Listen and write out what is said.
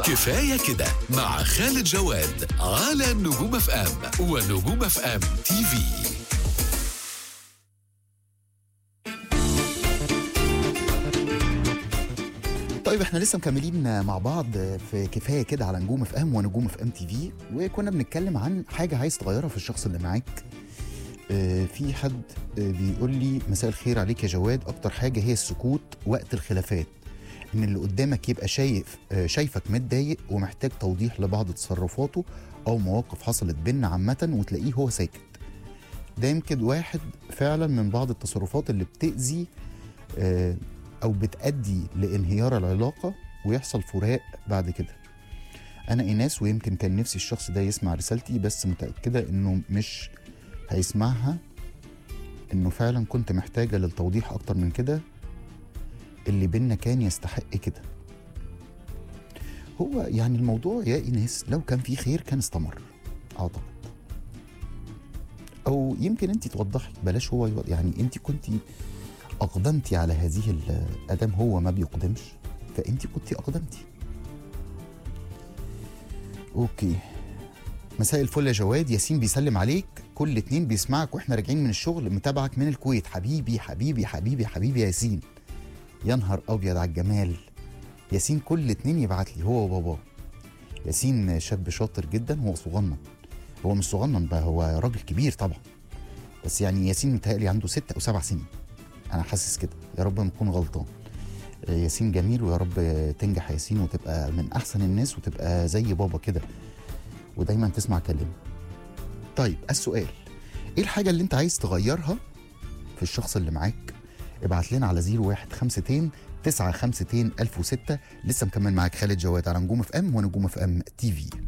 كفاية كده مع خالد جواد على نجوم اف ام ونجوم اف ام تي في طيب احنا لسه مكملين مع بعض في كفايه كده على نجوم اف ام ونجوم اف ام تي في وكنا بنتكلم عن حاجه عايز تغيرها في الشخص اللي معاك اه، في حد اه، بيقول لي مساء الخير عليك يا جواد اكتر حاجه هي السكوت وقت الخلافات ان اللي قدامك يبقى شايف اه، شايفك متضايق ومحتاج توضيح لبعض تصرفاته او مواقف حصلت بينا عامه وتلاقيه هو ساكت ده يمكن واحد فعلا من بعض التصرفات اللي بتأذي اه، او بتأدي لانهيار العلاقه ويحصل فراق بعد كده انا ايناس ويمكن كان نفسي الشخص ده يسمع رسالتي بس متاكده انه مش هيسمعها انه فعلا كنت محتاجه للتوضيح اكتر من كده اللي بينا كان يستحق كده هو يعني الموضوع يا ايناس لو كان فيه خير كان استمر اعتقد او يمكن انت توضحي بلاش هو يوضح يعني انت كنتي اقدمتي على هذه ال- ادام هو ما بيقدمش فانت كنتي اقدمتي اوكي مساء الفل يا جواد ياسين بيسلم عليك كل اتنين بيسمعك واحنا راجعين من الشغل متابعك من الكويت حبيبي حبيبي حبيبي حبيبي يا ياسين يا نهار ابيض على الجمال ياسين كل اتنين يبعت لي هو وباباه ياسين شاب شاطر جدا هو صغنن هو مش صغنن بقى هو راجل كبير طبعا بس يعني ياسين متهيألي عنده ست او سبع سنين انا حاسس كده يا رب ما اكون غلطان آه، ياسين جميل ويا رب تنجح يا ياسين وتبقى من احسن الناس وتبقى زي بابا كده ودايما تسمع كلامه طيب السؤال ايه الحاجه اللي انت عايز تغيرها في الشخص اللي معاك ابعت لنا على 0152 952 1006 لسه مكمل معاك خالد جواد على نجوم اف ام ونجوم اف ام تي في